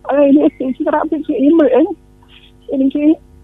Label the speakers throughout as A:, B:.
A: അതായത് ഫിസിയോതെറാപ്പി ചെയ്യുമ്പോൾ എനിക്ക്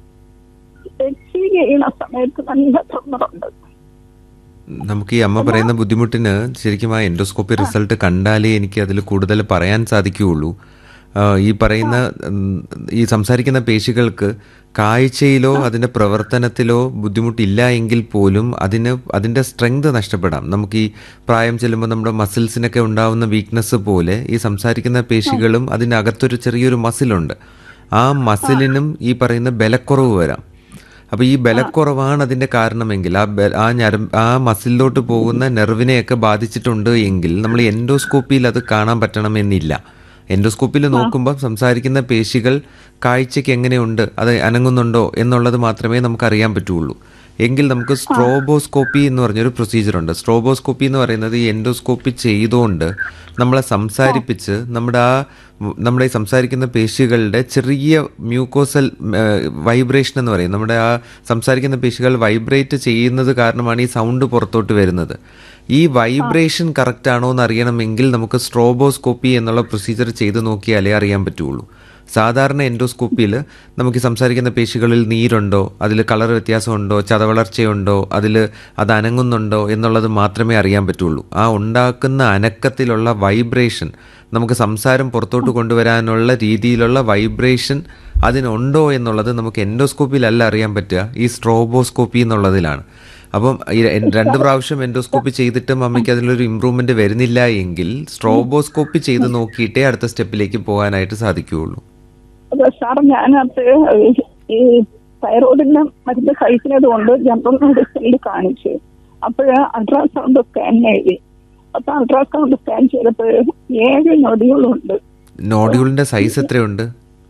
A: എക്സീവ് ചെയ്യണ സമയത്ത് നല്ല തൊണ്ണറുണ്ട്
B: നമുക്ക് ഈ അമ്മ പറയുന്ന ബുദ്ധിമുട്ടിന് ശരിക്കും ആ എൻഡോസ്കോപ്പി റിസൾട്ട് കണ്ടാലേ എനിക്ക് അതിൽ കൂടുതൽ പറയാൻ സാധിക്കുകയുള്ളൂ ആ, ഈ പറയുന്ന ഉം, ഈ സംസാരിക്കുന്ന പേശികൾക്ക് കാഴ്ചയിലോ അതിൻ്റെ പ്രവർത്തനത്തിലോ ബുദ്ധിമുട്ടില്ല എങ്കിൽ പോലും അതിന് അതിൻ്റെ സ്ട്രെങ്ത് നഷ്ടപ്പെടാം നമുക്ക് ഈ പ്രായം ചെല്ലുമ്പോൾ നമ്മുടെ മസിൽസിനൊക്കെ ഉണ്ടാവുന്ന വീക്ക്നെസ് പോലെ ഈ സംസാരിക്കുന്ന പേശികളും അതിനകത്തൊരു ചെറിയൊരു മസിലുണ്ട് ആ മസിലിനും ഈ പറയുന്ന ബലക്കുറവ് വരാം അപ്പോൾ ഈ ബലക്കുറവാണ് അതിന്റെ കാരണമെങ്കിൽ ആ ബെ- ആ ഞരം ആ മസിലിലോട്ട് പോകുന്ന നെർവിനെയൊക്കെ ബാധിച്ചിട്ടുണ്ട് എങ്കിൽ നമ്മൾ എൻഡോസ്കോപ്പിയിൽ അത് കാണാൻ പറ്റണമെന്നില്ല എൻഡോസ്കോപ്പിയിൽ നോക്കുമ്പോൾ സംസാരിക്കുന്ന പേശികൾ കാഴ്ചയ്ക്ക് എങ്ങനെയുണ്ട് അത് അനങ്ങുന്നുണ്ടോ എന്നുള്ളത് മാത്രമേ നമുക്ക് അറിയാൻ പറ്റുള്ളൂ എങ്കിൽ നമുക്ക് സ്ട്രോബോസ്കോപ്പി എന്ന് പറഞ്ഞൊരു പ്രൊസീജിയർ ഉണ്ട് സ്ട്രോബോസ്കോപ്പി എന്ന് പറയുന്നത് ഈ എൻഡോസ്കോപ്പി ചെയ്തുകൊണ്ട് നമ്മളെ സംസാരിപ്പിച്ച് നമ്മുടെ ആ നമ്മുടെ ഈ സംസാരിക്കുന്ന പേശികളുടെ ചെറിയ മ്യൂക്കോസൽ വൈബ്രേഷൻ എന്ന് പറയും നമ്മുടെ ആ സംസാരിക്കുന്ന പേശികൾ വൈബ്രേറ്റ് ചെയ്യുന്നത് കാരണമാണ് ഈ സൗണ്ട് പുറത്തോട്ട് വരുന്നത് ഈ വൈബ്രേഷൻ കറക്റ്റ് ആണോ എന്ന് അറിയണമെങ്കിൽ നമുക്ക് സ്ട്രോബോസ്കോപ്പി എന്നുള്ള പ്രൊസീജിയർ ചെയ്ത് നോക്കിയാലേ അറിയാൻ പറ്റുള്ളൂ സാധാരണ എൻഡോസ്കോപ്പിയിൽ നമുക്ക് ഈ സംസാരിക്കുന്ന പേശികളിൽ നീരുണ്ടോ അതിൽ കളർ വ്യത്യാസമുണ്ടോ ചതവളർച്ചയുണ്ടോ അതിൽ അത് അനങ്ങുന്നുണ്ടോ എന്നുള്ളത് മാത്രമേ അറിയാൻ പറ്റുള്ളൂ ആ ഉണ്ടാക്കുന്ന അനക്കത്തിലുള്ള വൈബ്രേഷൻ നമുക്ക് സംസാരം പുറത്തോട്ട് കൊണ്ടുവരാനുള്ള രീതിയിലുള്ള വൈബ്രേഷൻ അതിനുണ്ടോ എന്നുള്ളത് നമുക്ക് എൻഡോസ്കോപ്പിയിലല്ല അറിയാൻ പറ്റുക ഈ സ്ട്രോബോസ്കോപ്പി എന്നുള്ളതിലാണ് അപ്പം ഈ ര- രണ്ട് പ്രാവശ്യം എൻഡോസ്കോപ്പി ചെയ്തിട്ടും അമ്മയ്ക്ക് അതിലൊരു ഇമ്പ്രൂവ്മെന്റ് വരുന്നില്ല എങ്കിൽ സ്ട്രോബോസ്കോപ്പി ചെയ്ത് നോക്കിയിട്ടേ അടുത്ത സ്റ്റെപ്പിലേക്ക് പോകാനായിട്ട് സാധിക്കുകയുള്ളൂ
A: അപ്പൊ സാർ ഞാനത് ഈ തൈറോയിഡിന്റെ മരുന്ന് കഴിക്കുന്നത് കൊണ്ട് ജനറൽ മെഡിസിനിൽ കാണിച്ചു അപ്പോഴ് അൾട്രാസൗണ്ട് സ്കാൻ എഴുതി അപ്പൊ അൾട്രാസൗണ്ട് സ്കാൻ ചെയ്തപ്പോൾ ഏഴ് നൊടികളുണ്ട്
B: നോഡ്യൂളിന്റെ സൈസ് എത്രയുണ്ട്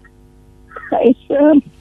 A: സൈസ്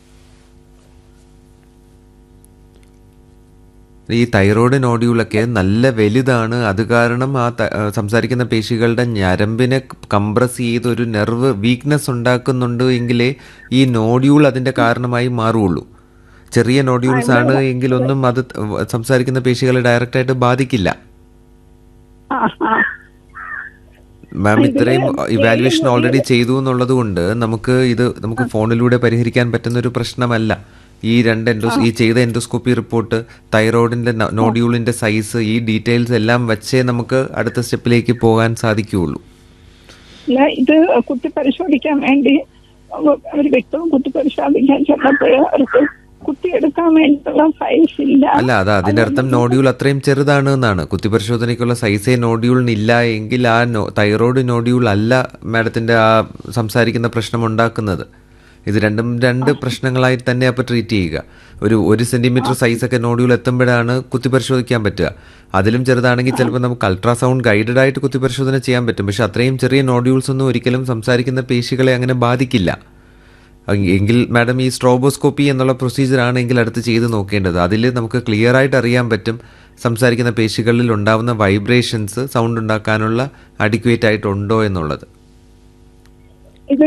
B: ഈ തൈറോയ്ഡ് നോഡ്യൂളൊക്കെ നല്ല വലുതാണ് അത് കാരണം ആ ത- ആ സംസാരിക്കുന്ന പേശികളുടെ ഞരമ്പിനെ കംപ്രസ് ചെയ്ത് ഒരു നെർവ് വീക്ക്നെസ് ഉണ്ടാക്കുന്നുണ്ട് എങ്കിലേ ഈ നോഡ്യൂൾ അതിന്റെ കാരണമായി മാറുള്ളൂ ചെറിയ നോഡ്യൂൾസ് ആണ് എങ്കിലൊന്നും അത് ത- സംസാരിക്കുന്ന പേശികളെ ഡയറക്റ്റായിട്ട് ബാധിക്കില്ല
A: ആ ആ
B: മാം ഇത്രയും ഇവാലുവേഷൻ ഓൾറെഡി ചെയ്തു എന്നുള്ളത് കൊണ്ട് നമുക്ക് ഇത് നമുക്ക് ഫോണിലൂടെ പരിഹരിക്കാൻ പറ്റുന്ന ഒരു പ്രശ്നമല്ല ഈ രണ്ട് എൻഡോസ് ഈ ചെയ്ത എൻഡോസ്കോപ്പി റിപ്പോർട്ട് തൈറോയിഡിന്റെ നോഡ്യൂളിന്റെ സൈസ് ഈ ഡീറ്റെയിൽസ് എല്ലാം വച്ചേ നമുക്ക് അടുത്ത സ്റ്റെപ്പിലേക്ക് പോകാൻ സാധിക്കുകയുള്ളൂ
A: അല്ല ഇത് കുത്തി പരിശോധിക്കാൻ വേണ്ടി അവർ വ്യക്തവും കുത്തി പരിശോധിക്കാൻ ചെന്നപ്പോൾ അവർക്ക് കുത്തിയെടുക്കാൻ വേണ്ടിയിട്ടുള്ള സൈസ് ഇല്ല
B: അല്ല അത് അതിന്റെ അർത്ഥം നോഡ്യൂൾ അത്രയും ചെറുതാണ് എന്നാണ് കുത്തിപരിശോധനയ്ക്കുള്ള സൈസേ നോഡ്യൂളിന് ഇല്ല എങ്കിൽ ആ നോ തൈറോയ്ഡ് നോഡ്യൂൾ അല്ല മാഡത്തിന്റെ ആ സംസാരിക്കുന്ന പ്രശ്നം ഉണ്ടാക്കുന്നത് ഇത് രണ്ടും രണ്ട് പ്രശ്നങ്ങളായി തന്നെ അപ്പോൾ ട്രീറ്റ് ചെയ്യുക ഒരു ഒരു സെന്റിമീറ്റർ സൈസൊക്കെ നോഡ്യൂൾ എത്തുമ്പോഴാണ് കുത്തിപരിശോധിക്കാൻ പറ്റുക അതിലും ചെറുതാണെങ്കിൽ ചിലപ്പോൾ നമുക്ക് അൾട്രാസൗണ്ട് ഗൈഡഡ് ആയിട്ട് കുത്തിപരിശോധന ചെയ്യാൻ പറ്റും പക്ഷെ അത്രയും ചെറിയ നോഡ്യൂൾസ് ഒന്നും ഒരിക്കലും സംസാരിക്കുന്ന പേശികളെ അങ്ങനെ ബാധിക്കില്ല എങ്കിൽ മാഡം ഈ സ്ട്രോബോസ്കോപ്പി എന്നുള്ള പ്രൊസീജിയർ ആണെങ്കിൽ അടുത്ത് ചെയ്ത് നോക്കേണ്ടത് അതിൽ നമുക്ക് ക്ലിയർ ആയിട്ട് അറിയാൻ പറ്റും സംസാരിക്കുന്ന പേശികളിൽ ഉണ്ടാവുന്ന വൈബ്രേഷൻസ് സൗണ്ട് ഉണ്ടാക്കാനുള്ള അഡിക്വേറ്റ് ആയിട്ടുണ്ടോ എന്നുള്ളത്
A: ഇത്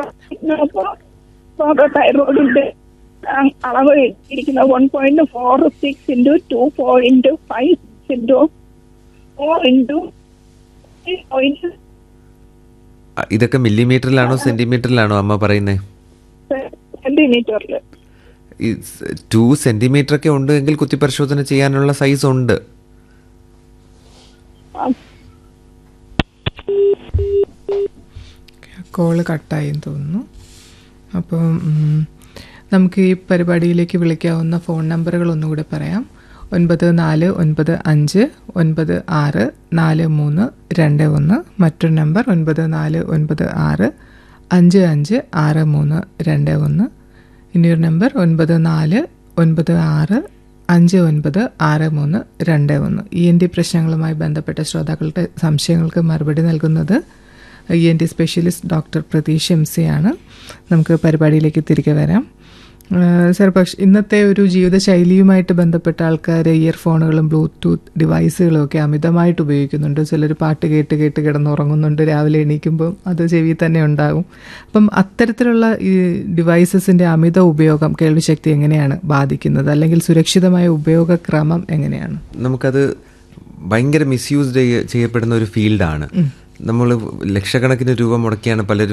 A: തൈറോയിഡിന്റെ അളവ് ഇരിക്കുന്ന one point four six into two point five into four into point
B: uh, ഇതൊക്കെ മില്ലിമീറ്ററിലാണോ സെന്റിമീറ്ററിലാണോ അമ്മ പറയുന്നത്
A: സെന്റിമീറ്ററിൽ
B: ഈ ടു സെന്റിമീറ്റർ ഒക്കെ ഉണ്ട് എങ്കിൽ കുത്തിപരിശോധന ചെയ്യാനുള്ള സൈസ് ഉണ്ട്
C: കോള് കട്ടായെന്ന് തോന്നുന്നു അപ്പം ഉം, നമുക്ക് ഈ പരിപാടിയിലേക്ക് വിളിക്കാവുന്ന ഫോൺ നമ്പറുകൾ ഒന്നുകൂടെ പറയാം ഒൻപത് നാല് ഒൻപത് അഞ്ച് ഒൻപത് ആറ് നാല് മൂന്ന് രണ്ട് ഒന്ന് മറ്റൊരു നമ്പർ ഒൻപത് നാല് ഒൻപത് ആറ് അഞ്ച് അഞ്ച് ആറ് മൂന്ന് രണ്ട് ഒന്ന് ഇനിയൊരു നമ്പർ ഒൻപത് നാല് ഒൻപത് ആറ് അഞ്ച് ഒൻപത് ആറ് മൂന്ന് രണ്ട് ഒന്ന് ഇ എൻ ഡി പ്രശ്നങ്ങളുമായി ബന്ധപ്പെട്ട ശ്രോതാക്കളുടെ സംശയങ്ങൾക്ക് മറുപടി നൽകുന്നത് E N T specialist doctor Pratheesh M C ആണ് നമുക്ക് പരിപാടിയിലേക്ക് തിരികെ വരാം സർ പക്ഷെ ഇന്നത്തെ ഒരു ജീവിതശൈലിയുമായിട്ട് ബന്ധപ്പെട്ട ആൾക്കാർ ഇയർഫോണുകളും ബ്ലൂടൂത്ത് ഡിവൈസുകളും ഒക്കെ അമിതമായിട്ട് ഉപയോഗിക്കുന്നുണ്ട് ചിലർ പാട്ട് കേട്ട് കേട്ട് കിടന്നുറങ്ങുന്നുണ്ട് രാവിലെ എണീക്കുമ്പം അത് ചെവി തന്നെ ഉണ്ടാകും അപ്പം അത്തരത്തിലുള്ള ഈ ഡിവൈസസിൻ്റെ അമിത ഉപയോഗം കേൾവിശക്തി എങ്ങനെയാണ് ബാധിക്കുന്നത് അല്ലെങ്കിൽ സുരക്ഷിതമായ ഉപയോഗക്രമം എങ്ങനെയാണ്
B: നമുക്കത് ഭയങ്കര മിസ്യൂസ്ഡ് ചെയ്യപ്പെടുന്ന ഒരു ഫീൽഡാണ് നമ്മൾ ലക്ഷക്കണക്കിന് രൂപ മുടക്കിയാണ് പലരും